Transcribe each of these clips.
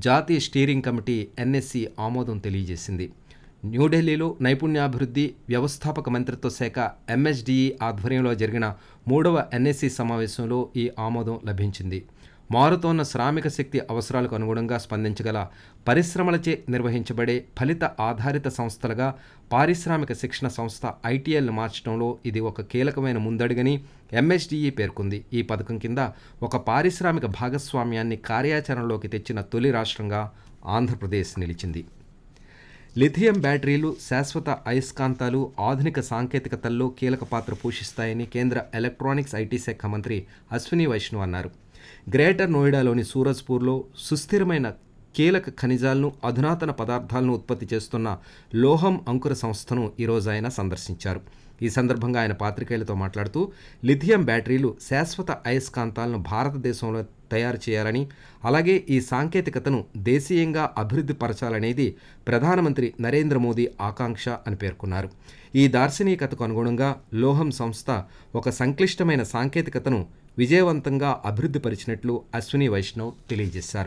జాతీయ steering committee NSC ఆమోదం తెలియజేసింది న్యూఢిల్లీలో నైపుణ్యాభివృద్ధి వ్యవస్థాపక మంత్రిత్వ శాఖ ఎంఎస్డిఈ ఆధ్వర్యంలో జరిగిన మూడవ ఎన్ఎస్సి సమావేశంలో ఈ ఆమోదం లభించింది మారుతోన్న శ్రామిక శక్తి అవసరాలకు అనుగుణంగా స్పందించగల పరిశ్రమలచే నిర్వహించబడే ఫలిత ఆధారిత సంస్థలుగా పారిశ్రామిక శిక్షణ సంస్థ ఐటీఎల్ను మార్చడంలో ఇది ఒక కీలకమైన ముందడుగని ఎంఎస్డిఈ పేర్కొంది ఈ పథకం కింద ఒక పారిశ్రామిక భాగస్వామ్యాన్ని కార్యాచరణలోకి తెచ్చిన తొలి రాష్ట్రంగా ఆంధ్రప్రదేశ్ నిలిచింది లిథియం బ్యాటరీలు శాశ్వత అయస్కాంతాలు ఆధునిక సాంకేతికతల్లో కీలక పాత్ర పోషిస్తాయని కేంద్ర ఎలక్ట్రానిక్స్ ఐటీ శాఖ మంత్రి అశ్విని వైష్ణవ్ అన్నారు గ్రేటర్ నోయిడాలోని సూరజ్పూర్లో సుస్థిరమైన కీలక ఖనిజాలను అధునాతన పదార్థాలను ఉత్పత్తి చేస్తున్న లోహం అంకుర సంస్థను ఈరోజు ఆయన సందర్శించారు ఈ సందర్భంగా ఆయన పాత్రికేయులతో మాట్లాడుతూ లిథియం బ్యాటరీలు శాశ్వత అయస్కాంతాలను భారతదేశంలో తయారు చేయాలని అలాగే ఈ సాంకేతికతను దేశీయంగా అభివృద్ధి పరచాలనేది ప్రధానమంత్రి నరేంద్ర మోదీ ఆకాంక్ష అని పేర్కొన్నారు ఈ దార్శనికతకు అనుగుణంగా లోహం సంస్థ ఒక సంక్లిష్టమైన సాంకేతికతను విజయవంతంగా అభివృద్ధిపరిచినట్లు అశ్విని వైష్ణవ్ తెలియజేశారు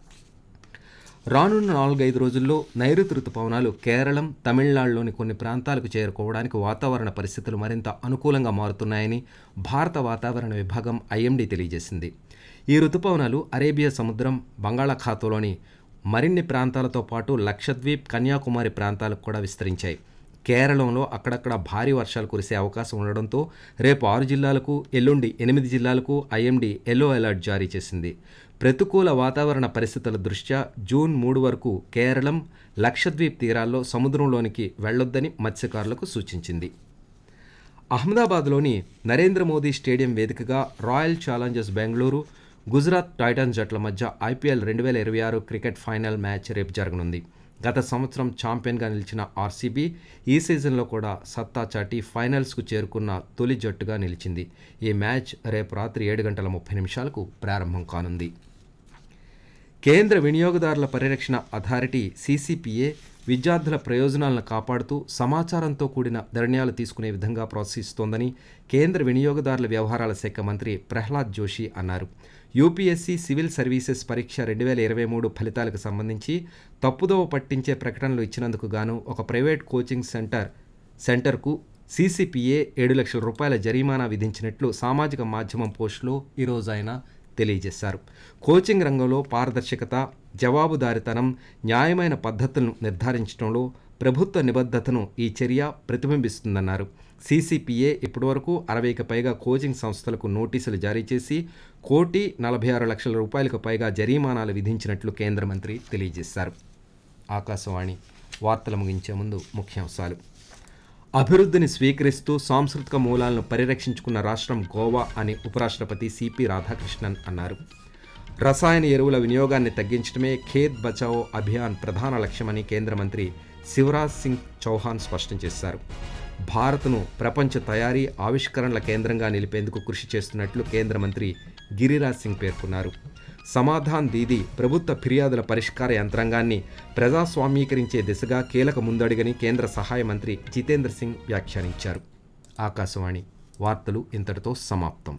రానున్న నాలుగైదు రోజుల్లో నైరుతి రుతుపవనాలు కేరళం తమిళనాడులోని కొన్ని ప్రాంతాలకు చేరుకోవడానికి వాతావరణ పరిస్థితులు మరింత అనుకూలంగా మారుతున్నాయని భారత వాతావరణ విభాగం ఐఎండీ తెలియజేసింది ఈ రుతుపవనాలు అరేబియా సముద్రం బంగాళాఖాతంలోని మరిన్ని ప్రాంతాలతో పాటు లక్షద్వీప్ కన్యాకుమారి ప్రాంతాలకు కూడా విస్తరించాయి కేరళంలో అక్కడక్కడ భారీ వర్షాలు కురిసే అవకాశం ఉండడంతో రేపు ఆరు జిల్లాలకు ఎల్లుండి ఎనిమిది జిల్లాలకు ఐఎండీ ఎల్లో అలర్ట్ జారీ చేసింది ప్రతికూల వాతావరణ పరిస్థితుల దృష్ట్యా జూన్ మూడు వరకు కేరళం లక్షద్వీప్ తీరాల్లో సముద్రంలోనికి వెళ్లొద్దని మత్స్యకారులకు సూచించింది అహ్మదాబాద్లోని నరేంద్ర మోదీ స్టేడియం వేదికగా royal challengers Bengaluru Gujarat titans జట్ల మధ్య ఐపీఎల్ రెండు వేల ఇరవై ఆరు క్రికెట్ ఫైనల్ మ్యాచ్ రేపు జరగనుంది గత సంవత్సరం ఛాంపియన్గా నిలిచిన ఆర్సీబీ ఈ సీజన్లో కూడా సత్తా చాటి ఫైనల్స్కు చేరుకున్న తొలి జట్టుగా నిలిచింది ఈ మ్యాచ్ రేపు రాత్రి ఏడు గంటల ముప్పై నిమిషాలకు ప్రారంభం కానుంది కేంద్ర వినియోగదారుల పరిరక్షణ అథారిటీ సీసీపీఏ విద్యార్థుల ప్రయోజనాలను కాపాడుతూ సమాచారంతో కూడిన నిర్ణయాలు తీసుకునే విధంగా ప్రోత్సహిస్తోందని కేంద్ర వినియోగదారుల వ్యవహారాల శాఖ మంత్రి ప్రహ్లాద్ జోషి అన్నారు యూపీఎస్సీ సివిల్ సర్వీసెస్ పరీక్ష రెండు వేల ఇరవై మూడు ఫలితాలకు సంబంధించి తప్పుదోవ పట్టించే ప్రకటనలు ఇచ్చినందుకు గాను ఒక ప్రైవేట్ కోచింగ్ సెంటర్ సెంటర్కు సీసీపీఏ ఏడు లక్షల రూపాయల జరిమానా విధించినట్లు సామాజిక మాధ్యమం పోస్టులో ఈరోజు ఆయన తెలియజేశారు కోచింగ్ రంగంలో పారదర్శకత జవాబుదారితనం న్యాయమైన పద్ధతులను నిర్ధారించడంలో ప్రభుత్వ నిబద్ధతను ఈ చర్య ప్రతిబింబిస్తుందన్నారు సీసీపీఏ ఇప్పటివరకు అరవైకి పైగా కోచింగ్ సంస్థలకు నోటీసులు జారీ చేసి కోటి నలభై ఆరు లక్షల రూపాయలకు పైగా జరిమానాలు విధించినట్లు కేంద్ర మంత్రి తెలియజేశారు ఆకాశవాణి వార్తలు ముగించే ముందు ముఖ్యాంశాలు అభివృద్ధిని స్వీకరిస్తూ సాంస్కృతిక మూలాలను పరిరక్షించుకున్న రాష్ట్రం గోవా అని ఉపరాష్ట్రపతి సిపి రాధాకృష్ణన్ అన్నారు రసాయన ఎరువుల వినియోగాన్ని తగ్గించడమే ఖేత్ బచావో అభియాన్ ప్రధాన లక్ష్యమని కేంద్ర మంత్రి శివరాజ్ సింగ్ చౌహాన్ స్పష్టం చేశారు భారత్ను ప్రపంచ తయారీ ఆవిష్కరణల కేంద్రంగా నిలిపేందుకు కృషి చేస్తున్నట్లు కేంద్ర మంత్రి గిరిరాజ్ సింగ్ పేర్కొన్నారు సమాధాన్ దీది ప్రభుత్వ ఫిర్యాదుల పరిష్కార యంత్రాంగాన్ని ప్రజాస్వామీకరించే దిశగా కీలక ముందడుగని కేంద్ర సహాయ మంత్రి జితేంద్ర సింగ్ వ్యాఖ్యానించారు ఆకాశవాణి వార్తలు ఇంతటితో సమాప్తం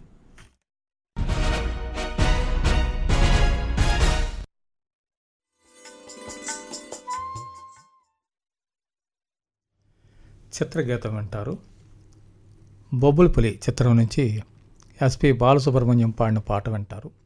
చిత్రగీతం వింటారు బొబ్బుల పులి చిత్రం నుంచి ఎస్పి బాలసుబ్రహ్మణ్యం పాడిన పాట వింటారు